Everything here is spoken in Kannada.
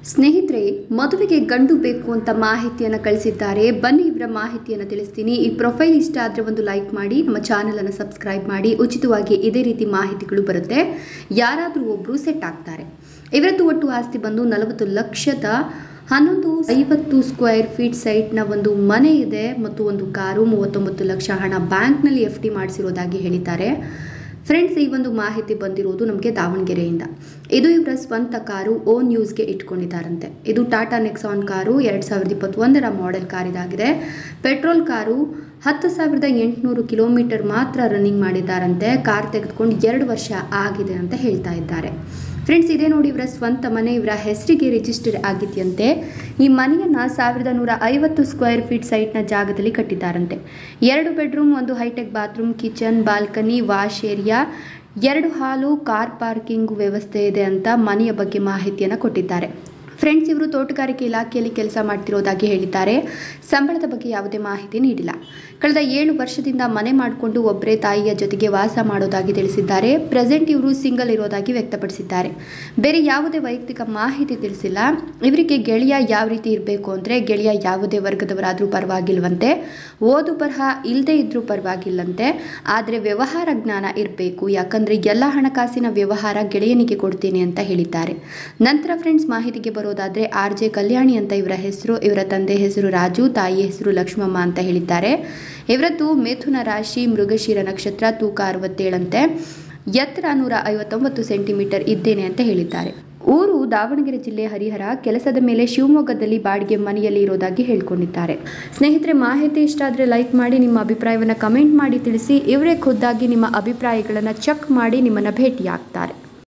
ಸ್ನೇಹಿತರೆ ಮದುವೆಗೆ ಗಂಡು ಬೇಕು ಅಂತ ಮಾಹಿತಿಯನ್ನು ಕಳಿಸಿದ್ದಾರೆ ಬನ್ನಿ ಇವರ ಮಾಹಿತಿಯನ್ನು ತಿಳಿಸ್ತೀನಿ ಈ ಪ್ರೊಫೈಲ್ ಇಷ್ಟ ಆದರೆ ಒಂದು ಲೈಕ್ ಮಾಡಿ ನಮ್ಮ ಚಾನಲನ್ನು ಸಬ್ಸ್ಕ್ರೈಬ್ ಮಾಡಿ ಉಚಿತವಾಗಿ ಇದೇ ರೀತಿ ಮಾಹಿತಿಗಳು ಬರುತ್ತೆ ಯಾರಾದರೂ ಒಬ್ಬರು ಸೆಟ್ ಆಗ್ತಾರೆ ಇವರದ್ದು ಒಟ್ಟು ಆಸ್ತಿ ಬಂದು ನಲವತ್ತು ಲಕ್ಷದ ಹನ್ನೊಂದು ಐವತ್ತು ಸ್ಕ್ವೇರ್ ಫೀಟ್ ಸೈಟ್ನ ಒಂದು ಮನೆ ಇದೆ ಮತ್ತು ಒಂದು ಕಾರು ಮೂವತ್ತೊಂಬತ್ತು ಲಕ್ಷ ಹಣ ಬ್ಯಾಂಕ್ನಲ್ಲಿ ಎಫ್ ಡಿ ಮಾಡಿಸಿರೋದಾಗಿ ಹೇಳಿದ್ದಾರೆ ಫ್ರೆಂಡ್ಸ್ ಈ ಒಂದು ಮಾಹಿತಿ ಬಂದಿರುವುದು ನಮಗೆ ದಾವಣಗೆರೆಯಿಂದ ಇದು ಇವರ ಸ್ವಂತ ಕಾರು ಓ ನ್ಯೂಸ್ಗೆ ಇಟ್ಕೊಂಡಿದ್ದಾರಂತೆ ಇದು ಟಾಟಾ ನೆಕ್ಸಾನ್ ಕಾರು ಎರಡು ಸಾವಿರದ ಇಪ್ಪತ್ತೊಂದರ ಮಾಡೆಲ್ ಕಾರ್ ಇದಾಗಿದೆ ಪೆಟ್ರೋಲ್ ಕಾರು ಹತ್ತು ಸಾವಿರದ ಎಂಟುನೂರು ಕಿಲೋಮೀಟರ್ ಮಾತ್ರ ರನ್ನಿಂಗ್ ಮಾಡಿದ್ದಾರಂತೆ ಕಾರ್ ತೆಗೆದುಕೊಂಡು ಎರಡು ವರ್ಷ ಆಗಿದೆ ಅಂತ ಹೇಳ್ತಾ ಇದ್ದಾರೆ ಫ್ರೆಂಡ್ಸ್ ಇದೇ ನೋಡಿ ಇವರ ಸ್ವಂತ ಮನೆ ಇವರ ಹೆಸರಿಗೆ ರಿಜಿಸ್ಟರ್ ಆಗಿದೆಯಂತೆ ಈ ಮನೆಯನ್ನು ಸಾವಿರದ ನೂರ ಐವತ್ತು ಸ್ಕ್ವೇರ್ ಫೀಟ್ ಸೈಟ್ನ ಜಾಗದಲ್ಲಿ ಕಟ್ಟಿದ್ದಾರಂತೆ ಎರಡು ಬೆಡ್ರೂಮ್ ಒಂದು hitech bathroom kitchen balcony wash area ಎರಡು ಹಾಲು ಕಾರ್ ಪಾರ್ಕಿಂಗ್ ವ್ಯವಸ್ಥೆ ಇದೆ ಅಂತ ಮನೆಯ ಬಗ್ಗೆ ಮಾಹಿತಿಯನ್ನು ಕೊಟ್ಟಿದ್ದಾರೆ ಫ್ರೆಂಡ್ಸ್ ಇವರು ತೋಟಗಾರಿಕೆ ಇಲಾಖೆಯಲ್ಲಿ ಕೆಲಸ ಮಾಡ್ತಿರೋದಾಗಿ ಹೇಳಿದ್ದಾರೆ ಸಂಬಳದ ಬಗ್ಗೆ ಯಾವುದೇ ಮಾಹಿತಿ ನೀಡಿಲ್ಲ ಕಳೆದ ಏಳು ವರ್ಷದಿಂದ ಮನೆ ಮಾಡಿಕೊಂಡು ಒಬ್ಬರೇ ತಾಯಿಯ ಜೊತೆಗೆ ವಾಸ ಮಾಡೋದಾಗಿ ತಿಳಿಸಿದ್ದಾರೆ ಪ್ರೆಸೆಂಟ್ ಇವರು ಸಿಂಗಲ್ ಇರೋದಾಗಿ ವ್ಯಕ್ತಪಡಿಸಿದ್ದಾರೆ ಬೇರೆ ಯಾವುದೇ ವೈಯಕ್ತಿಕ ಮಾಹಿತಿ ತಿಳಿಸಿಲ್ಲ ಇವರಿಗೆ ಗೆಳೆಯ ಯಾವ ರೀತಿ ಇರಬೇಕು ಅಂದರೆ ಗೆಳೆಯ ಯಾವುದೇ ವರ್ಗದವರಾದರೂ ಪರವಾಗಿಲ್ವಂತೆ ಓದು ಬರಹ ಇಲ್ಲದೆ ಇದ್ರೂ ಪರವಾಗಿಲ್ಲಂತೆ ಆದರೆ ವ್ಯವಹಾರ ಜ್ಞಾನ ಇರಬೇಕು ಯಾಕಂದರೆ ಎಲ್ಲ ಹಣಕಾಸಿನ ವ್ಯವಹಾರ ಗೆಳೆಯನಿಗೆ ಕೊಡ್ತೀನಿ ಅಂತ ಹೇಳಿದ್ದಾರೆ ನಂತರ ಫ್ರೆಂಡ್ಸ್ ಮಾಹಿತಿಗೆ ಬರೋದಾದರೆ ಆರ್ ಜೆ ಕಲ್ಯಾಣಿ ಅಂತ ಇವರ ಹೆಸರು ಇವರ ತಂದೆ ಹೆಸರು ರಾಜು ತಾಯಿ ಹೆಸರು ಲಕ್ಷ್ಮಮ್ಮ ಅಂತ ಹೇಳಿದ್ದಾರೆ ಇವರದ್ದು ಮಿಥುನ ರಾಶಿ ಮೃಗಶಿರ ನಕ್ಷತ್ರ ತೂಕ ಅರವತ್ತೇಳಂತೆ ಎತ್ತರ ನೂರ ಐವತ್ತೊಂಬತ್ತು ಸೆಂಟಿಮೀಟರ್ ಇದ್ದೇನೆ ಅಂತ ಹೇಳಿದ್ದಾರೆ ಊರು ದಾವಣಗೆರೆ ಜಿಲ್ಲೆ ಹರಿಹರ ಕೆಲಸದ ಮೇಲೆ ಶಿವಮೊಗ್ಗದಲ್ಲಿ ಬಾಡಿಗೆ ಮನೆಯಲ್ಲಿ ಇರೋದಾಗಿ ಹೇಳ್ಕೊಂಡಿದ್ದಾರೆ ಸ್ನೇಹಿತರೆ ಮಾಹಿತಿ ಇಷ್ಟ ಆದರೆ ಲೈಕ್ ಮಾಡಿ ನಿಮ್ಮ ಅಭಿಪ್ರಾಯವನ್ನು ಕಮೆಂಟ್ ಮಾಡಿ ತಿಳಿಸಿ ಇವರೇ ಖುದ್ದಾಗಿ ನಿಮ್ಮ ಅಭಿಪ್ರಾಯಗಳನ್ನು ಚೆಕ್ ಮಾಡಿ ನಿಮ್ಮನ್ನು ಭೇಟಿಯಾಗ್ತಾರೆ